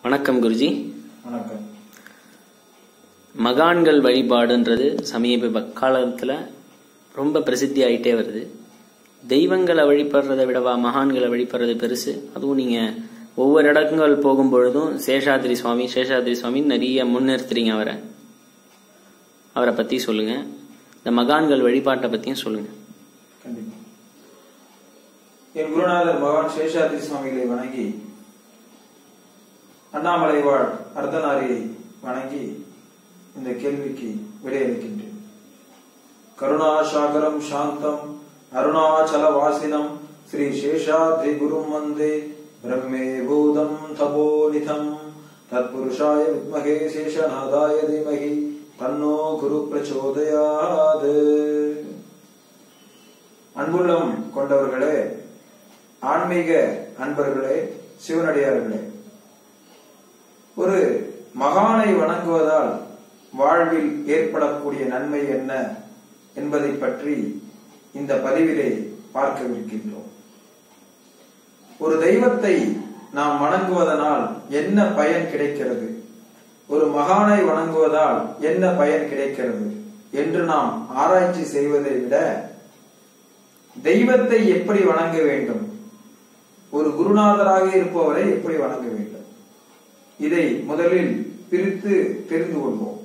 வணக்கம் குருஜி வணக்கம் மகான்கள் வழிபாடுன்றது சமீப காலத்துல ரொம்ப பிரசித்தி ஆயிட்டே வருது தெய்வங்களை வழிபடுறதை விடவா மகான்களை வழிபடுறது பெருசு அதுவும் நீங்க ஒவ்வொரு இடங்கள் போகும்பொழுதும் சேஷாத்ரி சுவாமி சேஷாத்ரி சுவாமி நிறைய முன்னிறுத்துறீங்க அவரை அவரை பத்தி சொல்லுங்க இந்த மகான்கள் வழிபாட்டை பத்தியும் சொல்லுங்க கண்டிப்பா என் குருநாதர் பகவான் சேஷாத்ரி சுவாமிகளை வணங்கி அண்ணாமலை வாழ் அர்த்தநாரியை வணங்கி இந்த கேள்விக்கு விடையளிக்கின்றேன் கருணாசாகரம் சாந்தம் அருணாச்சல வாசினம் ஸ்ரீ சேஷாத்ரி குரும் வந்தே பிரம்மே பூதம் தபோனிதம் தத்புருஷாய வித்மகே சேஷநாதாய தீமகி தன்னோ குரு பிரச்சோதயாது அன்புள்ளம் கொண்டவர்களே ஆன்மீக அன்பர்களே சிவனடியார்களே ஒரு மகானை வணங்குவதால் வாழ்வில் ஏற்படக்கூடிய நன்மை என்ன என்பதை பற்றி இந்த பதிவிலே பார்க்கவிருக்கின்றோம் ஒரு தெய்வத்தை நாம் வணங்குவதனால் என்ன பயன் கிடைக்கிறது ஒரு மகானை வணங்குவதால் என்ன பயன் கிடைக்கிறது என்று நாம் ஆராய்ச்சி செய்வதை விட தெய்வத்தை எப்படி வணங்க வேண்டும் ஒரு குருநாதராக இருப்பவரை எப்படி வணங்க வேண்டும் இதை முதலில் பிரித்து தெரிந்து கொள்வோம்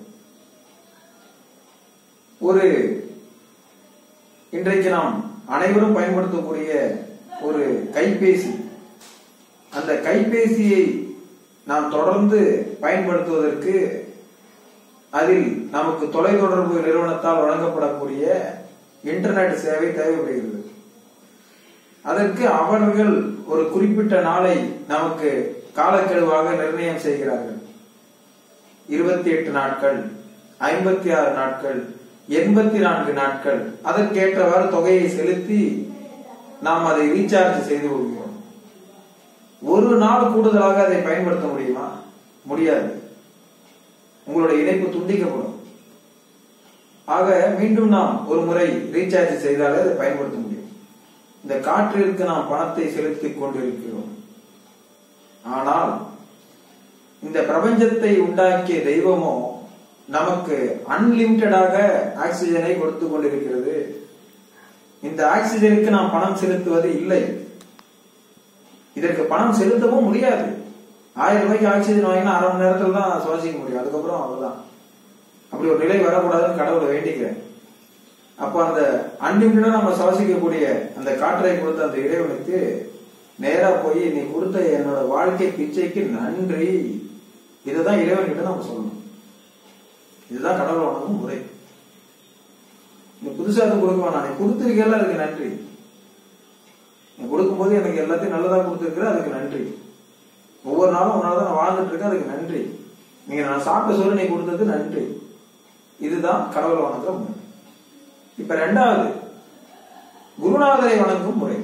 ஒரு இன்றைக்கு நாம் அனைவரும் பயன்படுத்தக்கூடிய ஒரு கைபேசி அந்த கைபேசியை நாம் தொடர்ந்து பயன்படுத்துவதற்கு அதில் நமக்கு தொலைத்தொடர்பு நிறுவனத்தால் வழங்கப்படக்கூடிய இன்டர்நெட் சேவை தேவைப்படுகிறது அதற்கு அவர்கள் ஒரு குறிப்பிட்ட நாளை நமக்கு காலக்கெடுவாக நிர்ணயம் செய்கிறார்கள் இருபத்தி எட்டு நாட்கள் ஐம்பத்தி ஆறு நாட்கள் எண்பத்தி நான்கு நாட்கள் அதற்கேற்றவாறு தொகையை செலுத்தி நாம் அதை ரீசார்ஜ் செய்து கொள்கிறோம் ஒரு நாள் கூடுதலாக அதை பயன்படுத்த முடியுமா முடியாது உங்களுடைய இணைப்பு துண்டிக்கப்படும் ஆக மீண்டும் நாம் ஒரு முறை ரீசார்ஜ் செய்தாலே அதை பயன்படுத்த முடியும் இந்த காற்றிற்கு நாம் பணத்தை செலுத்திக் கொண்டிருக்கிறோம் ஆனால் இந்த பிரபஞ்சத்தை உண்டாக்கிய தெய்வமோ நமக்கு அன்லிமிட்டடாக ஆக்சிஜனை கொடுத்து கொண்டிருக்கிறது இந்த ஆக்சிஜனுக்கு நாம் பணம் செலுத்துவது இல்லை இதற்கு பணம் செலுத்தவும் முடியாது ஆயிரம் ரூபாய்க்கு ஆக்சிஜன் வாங்கினா அரை மணி நேரத்துல தான் சுவாசிக்க முடியும் அதுக்கப்புறம் அவ்வளவுதான் அப்படி ஒரு நிலை வரக்கூடாதுன்னு கடவுளை வேண்டிக்கிறேன் அப்ப அந்த அன்லிமிட்டடா நம்ம சுவாசிக்கக்கூடிய அந்த காற்றை கொடுத்த அந்த இறைவனுக்கு நேரா போய் நீ கொடுத்த என்னோட வாழ்க்கை பிச்சைக்கு நன்றி இதுதான் இறைவன்கிட்ட நம்ம சொல்லணும் இதுதான் கடவுள் வணங்கும் முறை நீ புதுசா எதுவும் கொடுக்க வேணாம் நீ கொடுத்துருக்கல அதுக்கு நன்றி நீ கொடுக்கும்போது எனக்கு எல்லாத்தையும் நல்லதா கொடுத்துருக்கிற அதுக்கு நன்றி ஒவ்வொரு நாளும் உன்னால தான் நான் வாழ்ந்துட்டு இருக்கேன் அதுக்கு நன்றி நீங்க நான் சாப்பிட்ட சொல்ல நீ கொடுத்தது நன்றி இதுதான் கடவுளை வணங்குற முறை இப்ப ரெண்டாவது குருநாதரை வணங்கும் முறை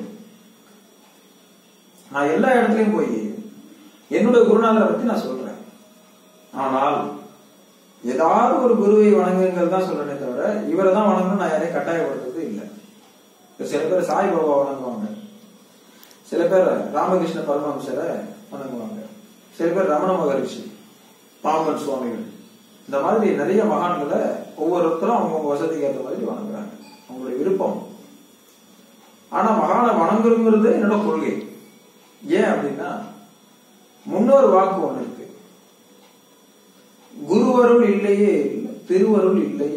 நான் எல்லா இடத்துலயும் போய் என்னுடைய குருநாதரை பத்தி நான் சொல்றேன் ஆனால் ஏதாவது ஒரு குருவை வணங்குங்கள் தான் சொல்றேனே தவிர இவரை தான் வணங்கணும் நான் யாரையும் கட்டாயப்படுத்துறது இல்லை சில பேர் சாய் பாபா வணங்குவாங்க சில பேர் ராமகிருஷ்ண பரமஹம்சரை வணங்குவாங்க சில பேர் ரமண மகரிஷி பாம்பன் சுவாமிகள் இந்த மாதிரி நிறைய மகான்களை ஒவ்வொருத்தரும் அவங்கவுங்க வசதிக்கு ஏற்ற மாதிரி வணங்குறாங்க அவங்களுடைய விருப்பம் ஆனா மகானை வணங்குறங்கிறது என்னோட கொள்கை ஏன் அப்படின்னா முன்னோர் வாக்கு ஒண்ணு இருக்கு குருவருள் இல்லையே திருவருள் இல்லை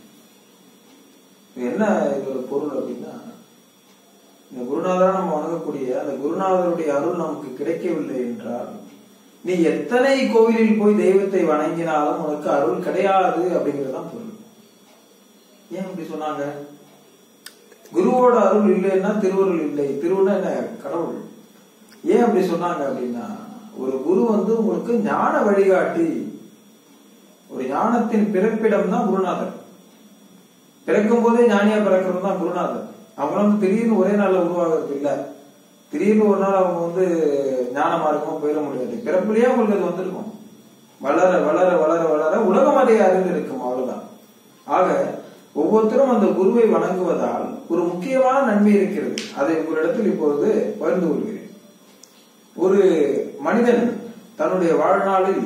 என்ன இதோட பொருள் அப்படின்னா இந்த குருநாதரா நம்ம வணங்கக்கூடிய அந்த குருநாதருடைய அருள் நமக்கு கிடைக்கவில்லை என்றால் நீ எத்தனை கோவிலில் போய் தெய்வத்தை வணங்கினாலும் உனக்கு அருள் கிடையாது அப்படிங்கறதுதான் பொருள் ஏன் அப்படி சொன்னாங்க குருவோட அருள் இல்லைன்னா திருவருள் இல்லை திருவுன்னா என்ன கடவுள் ஏன் அப்படி சொன்னாங்க அப்படின்னா ஒரு குரு வந்து உங்களுக்கு ஞான வழிகாட்டி ஒரு ஞானத்தின் பிறப்பிடம் தான் குருநாதர் பிறக்கும் போதே ஞானியா பிறக்கிறது தான் குருநாதர் அவங்க வந்து திடீர்னு ஒரே நாள்ல உருவாகிறது இல்ல திடீர்னு ஒரு நாள் அவங்க வந்து ஞான மார்க்கமா போயிட முடியாது பிறப்பிலேயே அவங்களுக்கு அது வந்திருக்கும் வளர வளர வளர வளர உலகம் அதை அறிந்து இருக்கும் அவ்வளவுதான் ஆக ஒவ்வொருத்தரும் அந்த குருவை வணங்குவதால் ஒரு முக்கியமான நன்மை இருக்கிறது அதை உங்களிடத்தில் இப்பொழுது பகிர்ந்து கொள்கிறேன் ஒரு மனிதன் தன்னுடைய வாழ்நாளில்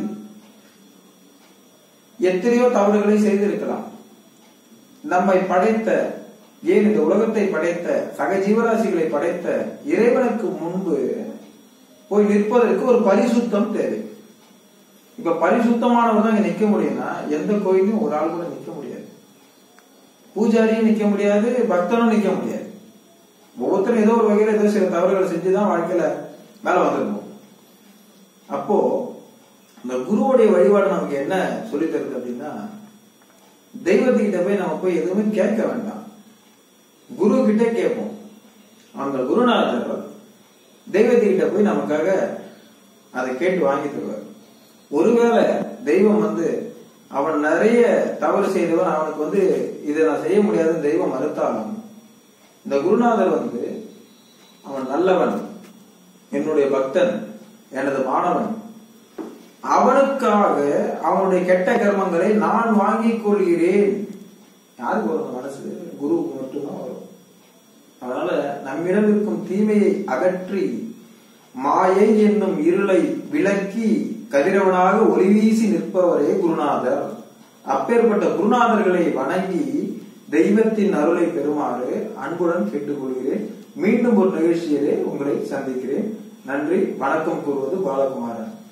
எத்தனையோ தவறுகளை செய்திருக்கலாம் நம்மை படைத்த ஏன் இந்த உலகத்தை படைத்த சக ஜீவராசிகளை படைத்த இறைவனுக்கு முன்பு போய் நிற்பதற்கு ஒரு பரிசுத்தம் தேவை இப்ப பரிசுத்தமானவர் தான் இங்க நிக்க முடியும்னா எந்த கோயிலையும் ஒரு ஆள் கூட நிக்க முடியாது பூஜாரியும் நிக்க முடியாது பக்தனும் நிக்க முடியாது ஒவ்வொருத்தரும் ஏதோ ஒரு வகையில ஏதோ சில தவறுகளை செஞ்சுதான் வாழ்க்கையில மேல வந்திருக்கும் அப்போ இந்த குருவுடைய வழிபாடு நமக்கு என்ன சொல்லி தருது அப்படின்னா தெய்வத்துக்கிட்ட போய் நம்ம போய் எதுவுமே கேட்க வேண்டாம் குரு கிட்ட கேட்போம் அந்த குருநாதர் தெய்வத்துக்கிட்ட போய் நமக்காக அதை கேட்டு வாங்கி தருவார் ஒருவேளை தெய்வம் வந்து அவன் நிறைய தவறு செய்தவன் அவனுக்கு வந்து இதை நான் செய்ய முடியாதுன்னு தெய்வம் மறுத்தாலும் இந்த குருநாதர் வந்து அவன் நல்லவன் என்னுடைய பக்தன் எனது மாணவன் அவனுக்காக அவனுடைய கெட்ட கர்மங்களை நான் வாங்கிக் கொள்கிறேன் யாருக்கு வரும் அந்த மனசு குருவுக்கு மட்டும்தான் வரும் அதனால நம்மிடம் இருக்கும் தீமையை அகற்றி மாயை என்னும் இருளை விளக்கி கதிரவனாக ஒளி வீசி நிற்பவரே குருநாதர் அப்பேற்பட்ட குருநாதர்களை வணங்கி தெய்வத்தின் அருளை பெறுமாறு அன்புடன் கேட்டுக்கொள்கிறேன் மீண்டும் ஒரு நிகழ்ச்சியிலே உங்களை சந்திக்கிறேன் நன்றி வணக்கம் கூறுவது பாலகுமாரன்